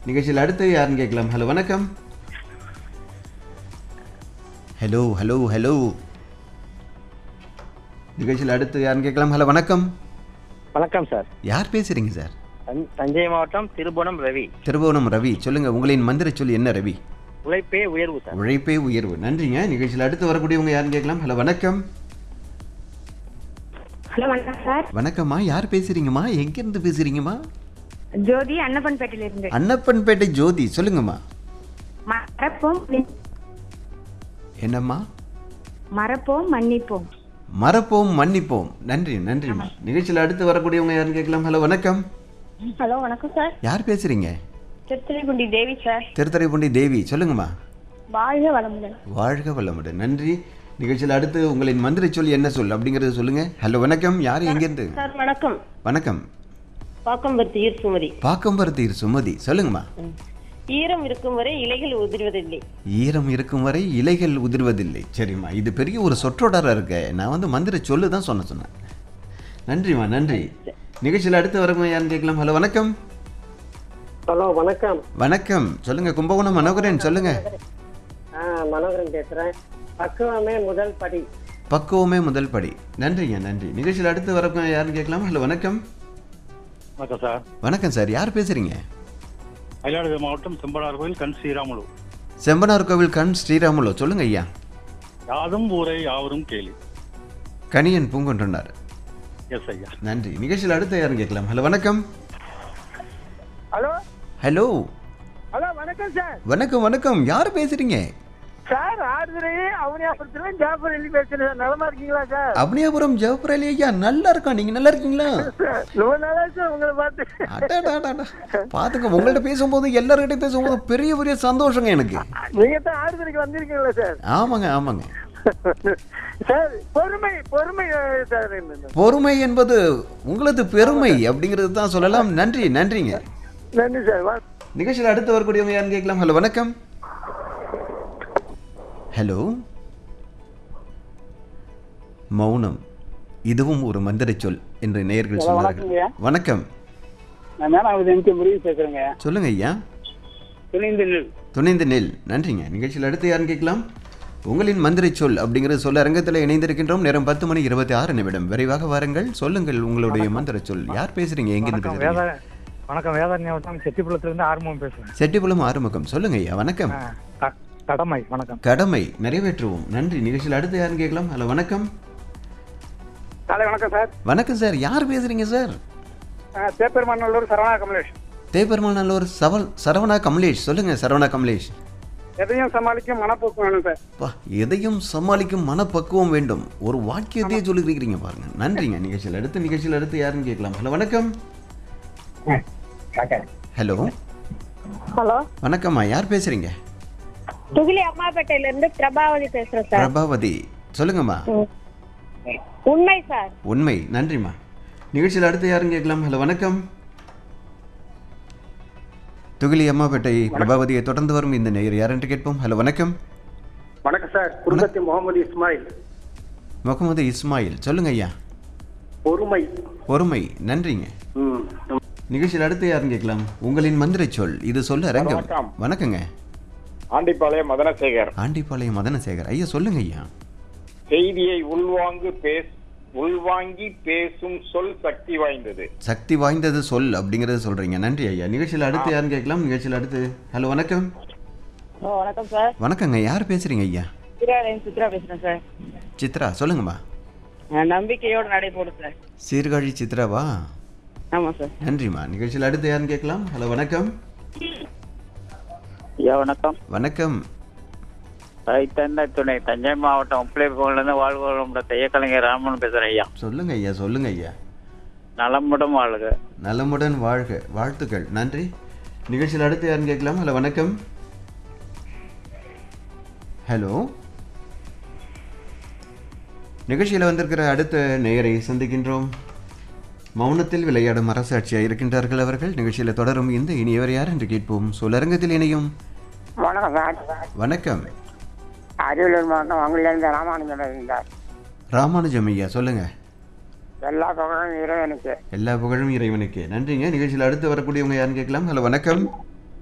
நிகழ்ச்சியில் அடுத்து யாருன்னு கேட்கலாம் ஹலோ வணக்கம் ஹலோ ஹலோ ஹலோ நிகழ்ச்சியில் அடுத்து யாருன்னு கேட்கலாம் ஹலோ வணக்கம் வணக்கம் சார் யார் பேசுறீங்க சார் தஞ்- தஞ்சை மாவட்டம் திருபுவனம் ரவி திருபுவனம் ரவி சொல்லுங்க உங்களின் மந்திர சொல் என்ன ரவி உழைப்பே உயர்வு சார் உழைப்பே உயர்வு நன்றிங்க நிகழ்ச்சியில் அடுத்து வரக்கூடியவங்க யாருன்னு கேட்கலாம் ஹலோ வணக்கம் ஹலோ வணக்கம் சார் வணக்கம்மா யார் பேசுறீங்கம்மா எங்கேருந்து பேசுறீங்கம்மா ஜோதி அன்னப்பன்பேட்டையில இருந்து அன்னப்பன்பேட்டை ஜோதி சொல்லுங்கம்மா மறப்போம் மன்னி- என்னம்மா மறப்போம் மன்னிப்போம் மறப்போம் மன்னிப்போம் நன்றி நன்றிம்மா நிகழ்ச்சியில் அடுத்து வரக்கூடியவங்க யாருன்னு கேட்கலாம் ஹலோ வணக்கம் ஹலோ வணக்கம் சார் யார் பேசுறீங்க திருத்துறைப்பூண்டி தேவி சார் திருத்துறைப்பூண்டி தேவி சொல்லுங்கம்மா வாழ்க வளமுடன் வாழ்க வளமுடன் நன்றி நிகழ்ச்சியில் அடுத்து உங்களின் மந்திர சொல் என்ன சொல் அப்படிங்கறத சொல்லுங்க ஹலோ வணக்கம் யார் எங்கேருந்து சார் வணக்கம் வணக்கம் பாக்கம்பருத்தி ஈர் சுமதி பாக்கம்பருத்தீர் சுமதி சொல்லுங்கம்மா ஈரம் இருக்கும் வரை இலைகள் உதிர்வதில்லை ஈரம் இருக்கும் வரை இலைகள் உதிர்வதில்லை சரிம்மா இது பெரிய ஒரு சொற்றொடராக இருக்க நான் வந்து மந்திர சொல்லு தான் சொன்ன சொன்னேன் நன்றிம்மா நன்றி நிகழ்ச்சியில் அடுத்து வரவங்க யாருன்னு கேட்கலாம் ஹலோ வணக்கம் ஹலோ வணக்கம் வணக்கம் சொல்லுங்க கும்பகோணம் மனோகரன் சொல்லுங்க ஆ மனோகரன் பேசுறேன் பக்குவமே முதல் படி பக்குவமே முதல் படி நன்றிங்க நன்றி நிகழ்ச்சியில் அடுத்து வரவங்க யாருன்னு கேட்கலாம் ஹலோ வணக்கம் வணக்கம் சார் வணக்கம் சார் யார் பேசுறீங்க மயிலாடுதுறை மாவட்டம் செம்பனார் கோயில் கண் ஸ்ரீராமுலு செம்பனார் கோவில் கண் ஸ்ரீராமுலோ சொல்லுங்க ஐயா யாதும் ஊரை யாவரும் கேலி கணியன் பூங்கொன்றனார் எஸ் ஐயா நன்றி நிகழ்ச்சியில் அடுத்து யாருன்னு கேட்கலாம் ஹலோ வணக்கம் ஹலோ ஹலோ ஹலோ வணக்கம் சார் வணக்கம் வணக்கம் யார் பேசுறீங்க சார் ஆறுதுறையே அவனியாபுரத்துல ஜாஃபர் எழுதி பேசுறேன் நலமா இருக்கீங்களா சார் அப்னியாபுரம் ஜவஹர் அலி ஐயா நல்லா இருக்கோம் நீங்க நல்லா இருக்கீங்களா ரொம்ப நாளா சார் உங்களை பார்த்து அடடடடட. பாத்துங்க உங்கள்ட்ட பேசும்போது எல்லார்கிட்ட பேசும்போது பெரிய பெரிய சந்தோஷங்க எனக்கு நீங்க தான் ஆறுதுறைக்கு வந்திருக்கீங்களா சார் ஆமாங்க ஆமாங்க சார் பொறுமை பொறுமை சார் பொறுமை என்பது உங்களது பெருமை அப்படிங்கிறது தான் சொல்லலாம் நன்றி நன்றிங்க நன்றி சார் வா நிகழ்ச்சியில் அடுத்து வரக்கூடியவங்க யாருன்னு கேட்கலாம் ஹலோ வணக்கம் ஹலோ மௌனம் இதுவும் ஒரு மந்திர சொல் என்று நேயர்கள் சொன்னார்கள் வணக்கம் நான் மேனாவது எம்கே முருகன் பேசுறேங்க சொல்லுங்க ஐயா துணிந்து நில் துணிந்து நெல் நன்றிங்க நிகழ்ச்சியில் அடுத்து யாருன்னு கேட்கலாம் உங்களின் மந்திர சொல் அப்படிங்கிறது சொல்ல அரங்கத்தில் இணைந்திருக்கின்றோம் நேரம் பத்து மணி இருபத்தி ஆறு நிமிடம் விரைவாக வாருங்கள் சொல்லுங்கள் உங்களுடைய மந்திர சொல் யார் பேசுறீங்க எங்கிருந்து வணக்கம் பேசுறீங்க வேத வணக்கம் வேதாரண்யம் செட்டிப்புலத்திலிருந்து ஆர்வம் பேசுறேன் செட்டிப்புலம் ஆறுமுகம் சொல்லுங்க ஐயா வணக்கம் ஆ, க- கடமை வணக்கம் கடமை நிறைவேற்றுவோம் நன்றி நிகழ்ச்சியில் அடுத்து யாருன்னு கேட்கலாம் ஹலோ வணக்கம் காலை வணக்கம் சார் வணக்கம் சார் யார் பேசுறீங்க சார் தேப்பெருமாநல்லூர் சரவணா கமலேஷ் தேப்பெருமாநல்லூர் சவல் சரவணா கமலேஷ் சொல்லுங்க சரவணா கமலேஷ் எதையும் சமாளிக்கும் மனப்போக்கு வேணும் சார் பா எதையும் சமாளிக்கும் மனப்பக்குவம் வேண்டும் ஒரு வாக்கியத்தையே சொல்லிருக்கிறீங்க பாருங்க நன்றிங்க நிகழ்ச்சியில் அடுத்து நிகழ்ச்சியில் அடுத்து யாருன்னு கேட்கலாம் ஹலோ வணக்கம் ஹலோ ஹலோ வணக்கம்மா யார் பேசுறீங்க துகிலி அம்மாப்பேட்டையில இருந்து பிரபாவதி பேசுறேன் சார் பிரபாவதி சொல்லுங்கம்மா உண்மை சார் உண்மை நன்றிம்மா நிகழ்ச்சியில் அடுத்து யாருன்னு கேட்கலாம் ஹலோ வணக்கம் துகிலி அம்மாப்பேட்டை பிரபாவதியை தொடர்ந்து வரும் இந்த நேயர் யாரென்று கேட்போம் ஹலோ வணக்கம் வணக்கம் சார் குருபத்தி முகமது இஸ்மாயில் முகமது இஸ்மாயில் சொல்லுங்க ஐயா பொறுமை பொறுமை நன்றிங்க ம். நிகழ்ச்சியில் அடுத்து யாருன்னு கேட்கலாம் உங்களின் மந்திர சொல் இது சொல்ல அரங்கம் வணக்கம். வணக்கங்க ஆண்டிப்பாளையம் மதனசேகர் ஆண்டிப்பாளையம் மதனசேகர் ஐயா சொல்லுங்க ஐயா செய்தியை உள்வாங்கு பேஸ் உள்வாங்கி பேசும் சொல் சக்தி வாய்ந்தது சக்தி வாய்ந்தது சொல் அப்படிங்கறத சொல்றீங்க நன்றி ஐயா நிகழ்ச்சியில் அடுத்து யாருன்னு கேட்கலாம் நிகழ்ச்சியில் அடுத்து ஹலோ வணக்கம் வணக்கம் சார் வணக்கங்க யார் பேசுறீங்க ஐயா சித்ராலயம் சித்ரா பேசுறேன் சார் சித்ரா சொல்லுங்கம்மா நம்பிக்கையோடு நடைபோடு சார் சீர்காழி சித்ராவா ஆமா சார் நன்றிம்மா நிகழ்ச்சியில் அடுத்து யாருன்னு கேட்கலாம் ஹலோ வணக்கம் ஐயா வணக்கம் வணக்கம் ரைத்தந்த துணை தஞ்சை மாவட்டம் உப்பிளைப்பூர்லேருந்து வாழ்வோம் தையக்கலைஞர் ராமன் பேசுகிறேன் ஐயா சொல்லுங்க ஐயா சொல்லுங்க ஐயா நலமுடன் வாழ்க நலமுடன் வாழ்க வாழ்த்துக்கள் நன்றி நிகழ்ச்சியில் அடுத்து யாருன்னு கேட்கலாம் ஹலோ வணக்கம் ஹலோ நிகழ்ச்சியில் வந்திருக்கிற அடுத்த நேயரை சந்திக்கின்றோம் மௌனத்தில் விளையாடும் அரசாட்சியாக இருக்கின்றார்கள் அவர்கள் நிகழ்ச்சியில் தொடரும் இந்த இனியவர் யார் என்று கேட்போம் சொல்லரங்கத்தில் இணையும் வணக்கம் சார் வணக்கம் அரியலூர் மாவட்டம் வங்கிலிருந்து ராமானுஜன் இருந்தார் ராமானுஜம் ஐயா சொல்லுங்க எல்லா பகலும் இறைவனுக்கு எல்லா புகழும் இறைவனுக்கு நன்றிங்க நிகழ்ச்சியில் அடுத்து வரக்கூடியவங்க யாருன்னு கேட்கலாம் ஹலோ வணக்கம்